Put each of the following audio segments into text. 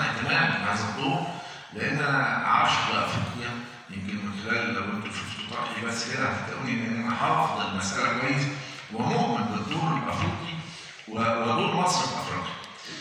اهتمام بهذا الدور لان انا عاشق لافريقيا يمكن من خلال لو انتم شفتوا طرحي بس كده هتلاقوني ان انا حافظ المساله كويس ومؤمن بالدور الافريقي و- ودور مصر في افريقيا.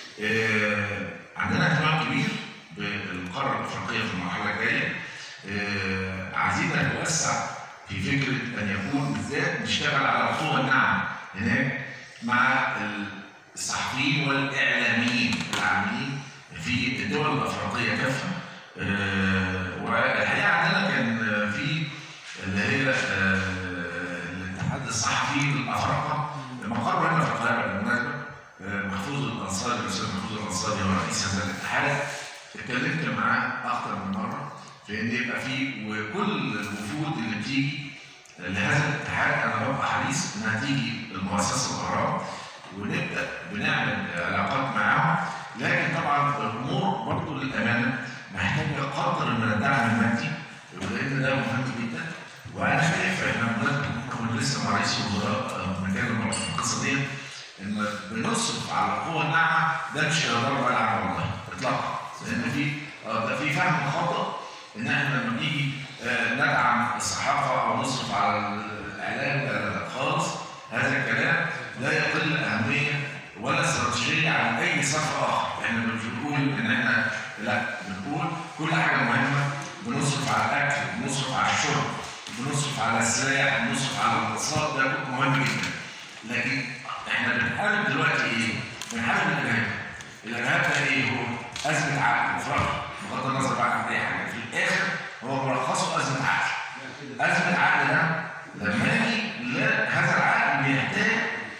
آه، عندنا اهتمام كبير بالقاره الافريقيه في المرحله الجايه. آه، عايزين نتوسع في فكره ان يكون بالذات نشتغل على القوه الناعمه هناك مع الصحفيين والاعلاميين العاملين في الدول الافريقيه كافه. آه، والحقيقه عندنا كان في اللي هي آه، الاتحاد الصحفي الافريقي مقر هنا في القاهره بالمناسبه آه، محفوظ الانصاري الاستاذ محفوظ الانصاري هو رئيس هذا الاتحاد اتكلمت معاه اكثر من مره في ان يبقى في وكل الوفود اللي بتيجي لهذا الاتحاد انا ببقى حريص انها تيجي المؤسسه الاهرام ونبدا بنعمل علاقات معاهم لكن طبعا الامور برضه للامانه محتاجه قدر من الدعم المادي ولان ده مهم جدا وانا شايف احنا بمناسبه كنا لسه مع رئيس الوزراء آه، بنتكلم في القصه دي ان بنصرف على القوه الناعمه ده مش هيضر العام والله اطلاقا لان في آه، ده في فهم خطا ان احنا لما نيجي آه، ندعم الصحافه او نصرف على الاعلام لا لا لا خالص هذا الكلام لا يقل اهميه ولا استراتيجيه عن اي صرف اخر احنا مش بنقول ان احنا لا بنقول كل حاجه مهمه بنصرف على الاكل بنصرف على الشرب بنصرف على السلاح بنصرف على الاقتصاد ده مهم جدا لكن احنا بنحارب دلوقتي ايه؟ بنحارب الارهاب الارهاب ده ايه هو؟ ازمه عقل وفرق بغض النظر بقى عن اي حاجه في الاخر هو ملخصه ازمه عقل ازمه عقل ده لما اجي لا هذا العقل بيحتاج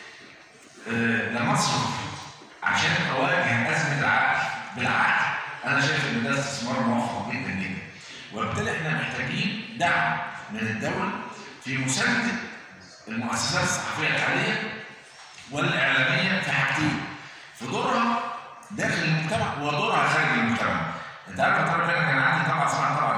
آه، لمصرف عشان اواجه ازمه العقل بالعقل انا شايف ان ده استثمار موفق جدا جدا وبالتالي احنا محتاجين دعم من الدوله في مسانده المؤسسات الصحفيه الحاليه والاعلاميه في حاجتين في دورها داخل المجتمع ودورها خارج المجتمع انت عارف يا ترى كان كان عندي طبعا اسمها طبعا